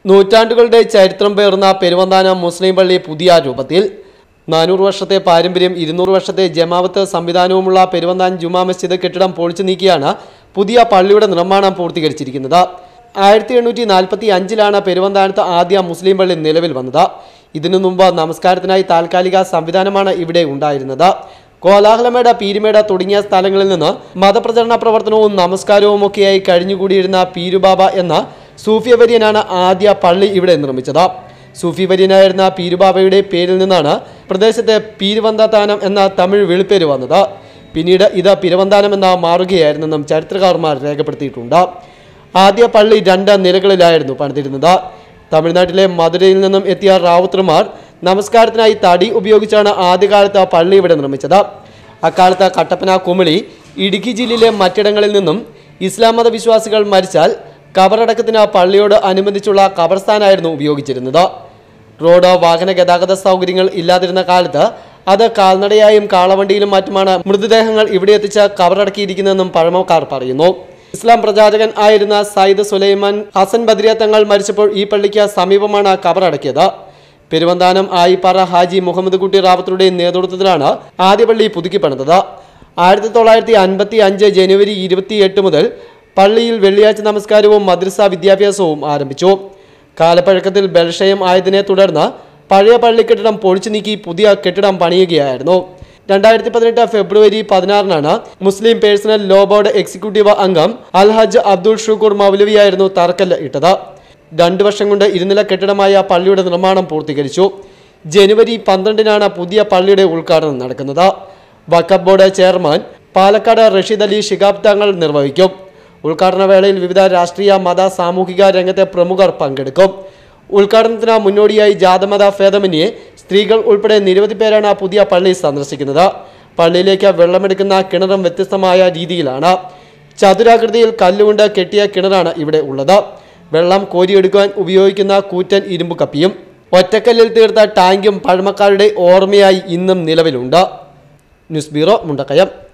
നൂറ്റാണ്ടുകളുടെ ചരിത്രം പേർന്ന പെരുവന്താനം മുസ്ലിം പള്ളി പുതിയ രൂപത്തിൽ നാനൂറ് വർഷത്തെ പാരമ്പര്യം ഇരുന്നൂറ് വർഷത്തെ ജമാവത്ത് സംവിധാനവുമുള്ള പെരുവന്താൻ ജുമാ മസ്ജിദ് കെട്ടിടം പൊളിച്ചു നീക്കിയാണ് പുതിയ പള്ളിയുടെ നിർമ്മാണം പൂർത്തീകരിച്ചിരിക്കുന്നത് ആയിരത്തി എണ്ണൂറ്റി നാൽപ്പത്തി അഞ്ചിലാണ് പെരുവന്താനത്ത് ആദ്യ മുസ്ലിം പള്ളി നിലവിൽ വന്നത് ഇതിനു മുമ്പ് നമസ്കാരത്തിനായി താൽക്കാലിക സംവിധാനമാണ് ഇവിടെ ഉണ്ടായിരുന്നത് കോലാഹലമേട പീരുമേട തുടങ്ങിയ സ്ഥലങ്ങളിൽ നിന്ന് മതപ്രചരണ പ്രവർത്തനവും നമസ്കാരവും ഒക്കെയായി കഴിഞ്ഞുകൂടിയിരുന്ന പീരുബാബ എന്ന സൂഫി വര്യനാണ് ആദ്യ പള്ളി ഇവിടെ നിർമ്മിച്ചത് സൂഫി വര്യനായിരുന്ന പീരുബാബയുടെ പേരിൽ നിന്നാണ് പ്രദേശത്തെ പീരുവന്താനം എന്ന തമിഴ് വിളിപ്പേര് വന്നത് പിന്നീട് ഇത് പിരവന്താനം എന്ന മാറുകയായിരുന്നെന്നും ചരിത്രകാരന്മാർ രേഖപ്പെടുത്തിയിട്ടുണ്ട് ആദ്യ പള്ളി രണ്ട് നിലകളിലായിരുന്നു പണിതിരുന്നത് തമിഴ്നാട്ടിലെ മധുരയിൽ നിന്നും എത്തിയ റാവുത്തർമാർ നമസ്കാരത്തിനായി തടി ഉപയോഗിച്ചാണ് ആദ്യകാലത്ത് പള്ളി ഇവിടെ നിർമ്മിച്ചത് അക്കാലത്ത് കട്ടപ്പന കുമിളി ഇടുക്കി ജില്ലയിലെ മറ്റിടങ്ങളിൽ നിന്നും ഇസ്ലാം മത വിശ്വാസികൾ മരിച്ചാൽ കബറടക്കത്തിന് പള്ളിയോട് അനുബന്ധിച്ചുള്ള കബർസ്ഥാനായിരുന്നു ഉപയോഗിച്ചിരുന്നത് റോഡ് വാഹന ഗതാഗത സൗകര്യങ്ങൾ ഇല്ലാതിരുന്ന കാലത്ത് അത് കാൽനടയായും കാളവണ്ടിയിലും മറ്റുമാണ് മൃതദേഹങ്ങൾ ഇവിടെ എത്തിച്ച് കബറടക്കിയിരിക്കുന്നതെന്നും പഴമക്കാർ പറയുന്നു ഇസ്ലാം പ്രചാരകൻ ആയിരുന്ന സയ്യിദ് സുലൈമാൻ ഹസൻ ബദ്രിയ തങ്ങൾ മരിച്ചപ്പോൾ ഈ പള്ളിക്ക് സമീപമാണ് കബറടക്കിയത് പെരുവന്താനം ആയിപ്പാറ ഹാജി മുഹമ്മദ് കുട്ടി റാവത്തറുടെ നേതൃത്വത്തിലാണ് ആദ്യ പള്ളി പുതുക്കി പണിതത് ആയിരത്തി തൊള്ളായിരത്തി അൻപത്തി അഞ്ച് ജനുവരി ഇരുപത്തിയെട്ട് മുതൽ പള്ളിയിൽ വെള്ളിയാഴ്ച നമസ്കാരവും മദ്രസ വിദ്യാഭ്യാസവും ആരംഭിച്ചു കാലപ്പഴക്കത്തിൽ ബലക്ഷയം ആയതിനെ തുടർന്ന് പഴയ പള്ളിക്കെട്ടിടം പൊളിച്ചു നീക്കി പുതിയ കെട്ടിടം പണിയുകയായിരുന്നു രണ്ടായിരത്തി പതിനെട്ട് ഫെബ്രുവരി പതിനാറിനാണ് Muslim personal law board executive അംഗം അൽഹജ് അബ്ദുൾ ഷുക്കൂർ മൗലവിയായിരുന്നു തറക്കല്ല് ഇട്ടത് രണ്ടു വർഷം കൊണ്ട് ഇരുനില കെട്ടിടമായ പള്ളിയുടെ നിർമ്മാണം പൂർത്തീകരിച്ചു ജനുവരി പന്ത്രണ്ടിനാണ് പുതിയ പള്ളിയുടെ ഉദ്ഘാടനം നടക്കുന്നത് വക്കഫ് ബോർഡ് ചെയർമാൻ പാലക്കാട് റഷീദ് അലി ഷിഹാബ് തങ്ങൾ നിർവഹിക്കും ഉദ്ഘാടന വേളയിൽ വിവിധ രാഷ്ട്രീയ മത സാമൂഹിക രംഗത്തെ പ്രമുഖർ പങ്കെടുക്കും ഉദ്ഘാടനത്തിന് മുന്നോടിയായി ജാതമത ഭേദമന്യേ സ്ത്രീകൾ ഉൾപ്പെടെ നിരവധി പേരാണ് പുതിയ പള്ളി സന്ദർശിക്കുന്നത് പള്ളിയിലേക്ക് വെള്ളമെടുക്കുന്ന കിണറും വ്യത്യസ്തമായ രീതിയിലാണ് ചതുരാകൃതിയിൽ കല്ലുകൊണ്ട് കെട്ടിയ കിണറാണ് ഇവിടെ ഉള്ളത് വെള്ളം കോരിയെടുക്കാൻ ഉപയോഗിക്കുന്ന കൂറ്റൻ ഇരുമ്പ് കപ്പിയും ഒറ്റക്കല്ലിൽ തീർത്ത ടാങ്കും പഴമക്കാരുടെ ഓർമ്മയായി ഇന്നും നിലവിലുണ്ട് ന്യൂസ് ബ്യൂറോ മുണ്ടക്കയം